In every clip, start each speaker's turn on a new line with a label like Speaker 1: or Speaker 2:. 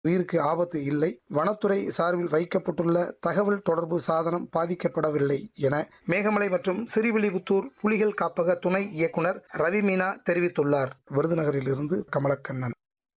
Speaker 1: உயிருக்கு ஆபத்து இல்லை வனத்துறை சார்பில் வைக்கப்பட்டுள்ள தகவல் தொடர்பு சாதனம் பாதிக்கப்படவில்லை என மேகமலை மற்றும் சிறுவில்லிபுத்தூர் புலிகள் காப்பக துணை இயக்குனர் ரவி மீனா தெரிவித்துள்ளார் விருதுநகரிலிருந்து கமலக்கண்ணன்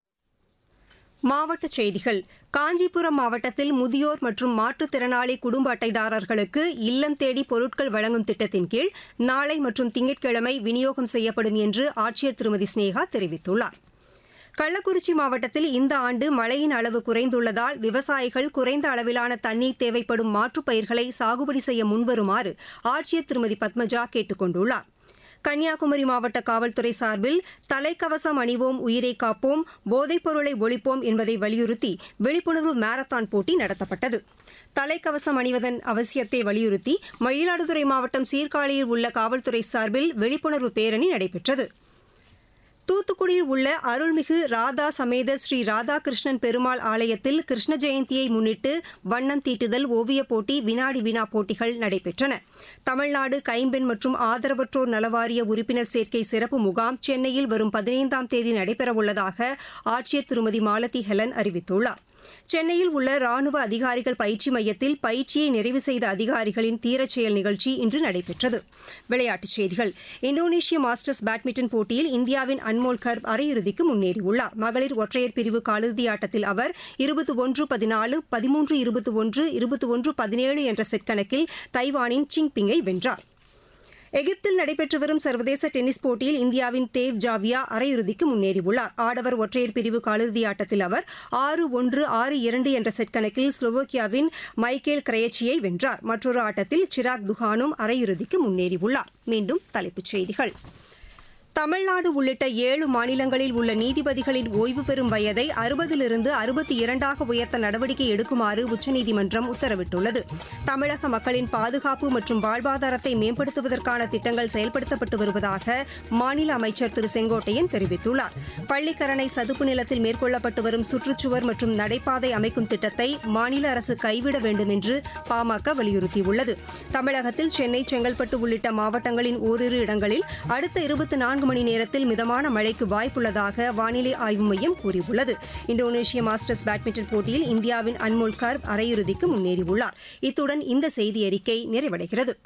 Speaker 2: மாவட்டச் செய்திகள் காஞ்சிபுரம் மாவட்டத்தில் முதியோர் மற்றும் மாற்றுத்திறனாளி குடும்ப அட்டைதாரர்களுக்கு இல்லம் தேடி பொருட்கள் வழங்கும் திட்டத்தின் கீழ் நாளை மற்றும் திங்கட்கிழமை விநியோகம் செய்யப்படும் என்று ஆட்சியர் திருமதி ஸ்னேகா தெரிவித்துள்ளார் கள்ளக்குறிச்சி மாவட்டத்தில் இந்த ஆண்டு மழையின் அளவு குறைந்துள்ளதால் விவசாயிகள் குறைந்த அளவிலான தண்ணீர் தேவைப்படும் மாற்றுப் பயிர்களை சாகுபடி செய்ய முன்வருமாறு ஆட்சியர் திருமதி பத்மஜா கேட்டுக் கொண்டுள்ளார் கன்னியாகுமரி மாவட்ட காவல்துறை சார்பில் தலைக்கவசம் அணிவோம் உயிரை காப்போம் போதைப் பொருளை ஒழிப்போம் என்பதை வலியுறுத்தி விழிப்புணர்வு மாரத்தான் போட்டி நடத்தப்பட்டது தலைக்கவசம் அணிவதன் அவசியத்தை வலியுறுத்தி மயிலாடுதுறை மாவட்டம் சீர்காழியில் உள்ள காவல்துறை சார்பில் விழிப்புணர்வு பேரணி நடைபெற்றது தூத்துக்குடியில் உள்ள அருள்மிகு ராதா சமேத ஸ்ரீ ராதாகிருஷ்ணன் பெருமாள் ஆலயத்தில் கிருஷ்ண ஜெயந்தியை முன்னிட்டு வண்ணம் தீட்டுதல் ஓவியப் போட்டி வினாடி வினா போட்டிகள் நடைபெற்றன தமிழ்நாடு கைம்பெண் மற்றும் ஆதரவற்றோர் நலவாரிய உறுப்பினர் சேர்க்கை சிறப்பு முகாம் சென்னையில் வரும் பதினைந்தாம் தேதி நடைபெறவுள்ளதாக ஆட்சியர் திருமதி மாலதி ஹெலன் அறிவித்துள்ளார் சென்னையில் உள்ள ராணுவ அதிகாரிகள் பயிற்சி மையத்தில் பயிற்சியை நிறைவு செய்த அதிகாரிகளின் தீரச் செயல் நிகழ்ச்சி இன்று நடைபெற்றது விளையாட்டுச் செய்திகள் இந்தோனேஷிய மாஸ்டர்ஸ் பேட்மிண்டன் போட்டியில் இந்தியாவின் அன்மோல் கர்ப் அரையிறுதிக்கு முன்னேறியுள்ளார் மகளிர் ஒற்றையர் பிரிவு காலிறுதி ஆட்டத்தில் அவர் இருபத்தி ஒன்று பதினாலு பதிமூன்று இருபத்தி ஒன்று இருபத்தி ஒன்று பதினேழு என்ற செட் கணக்கில் தைவானின் சிங்பிங்கை வென்றார் எகிப்தில் நடைபெற்று வரும் சர்வதேச டென்னிஸ் போட்டியில் இந்தியாவின் தேவ் ஜாவியா அரையிறுதிக்கு முன்னேறியுள்ளார் ஆடவர் ஒற்றையர் பிரிவு காலிறுதி ஆட்டத்தில் அவர் ஆறு ஒன்று ஆறு இரண்டு என்ற செட் கணக்கில் ஸ்லோவோக்கியாவின் மைக்கேல் கிரயச்சியை வென்றார் மற்றொரு ஆட்டத்தில் சிராக் துஹானும் அரையிறுதிக்கு முன்னேறியுள்ளார் மீண்டும் தலைப்புச் செய்திகள் தமிழ்நாடு உள்ளிட்ட ஏழு மாநிலங்களில் உள்ள நீதிபதிகளின் ஓய்வு பெறும் வயதை அறுபதிலிருந்து அறுபத்தி இரண்டாக உயர்த்த நடவடிக்கை எடுக்குமாறு உச்சநீதிமன்றம் உத்தரவிட்டுள்ளது தமிழக மக்களின் பாதுகாப்பு மற்றும் வாழ்வாதாரத்தை மேம்படுத்துவதற்கான திட்டங்கள் செயல்படுத்தப்பட்டு வருவதாக மாநில அமைச்சர் திரு செங்கோட்டையன் தெரிவித்துள்ளார் பள்ளிக்கரணை சதுப்பு நிலத்தில் மேற்கொள்ளப்பட்டு வரும் சுற்றுச்சுவர் மற்றும் நடைபாதை அமைக்கும் திட்டத்தை மாநில அரசு கைவிட வேண்டும் என்று பாமக வலியுறுத்தியுள்ளது தமிழகத்தில் சென்னை செங்கல்பட்டு உள்ளிட்ட மாவட்டங்களின் ஓரிரு இடங்களில் அடுத்த இருபத்தி நான்கு மணி நேரத்தில் மிதமான மழைக்கு வாய்ப்புள்ளதாக வானிலை ஆய்வு மையம் கூறியுள்ளது இந்தோனேஷிய மாஸ்டர்ஸ் பேட்மிண்டன் போட்டியில் இந்தியாவின் அன்மோல் கர்ப் அரையிறுதிக்கு முன்னேறியுள்ளார் இத்துடன் இந்த செய்தி அறிக்கை நிறைவடைகிறது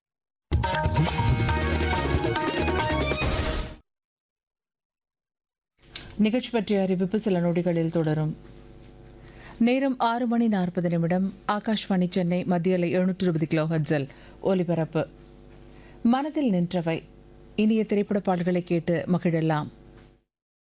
Speaker 3: நிகழ்ச்சி பற்றிய அறிவிப்பு சில நொடிகளில் தொடரும் நேரம் ஆறு மணி நாற்பது நிமிடம் ஆகாஷ்வாணி சென்னை மத்தியில் எழுநூற்று இருபது கிலோ ஹட்ஸல் ஒலிபரப்பு மனதில் நின்றவை இனிய திரைப்பட பாடல்களை கேட்டு மகிழலாம்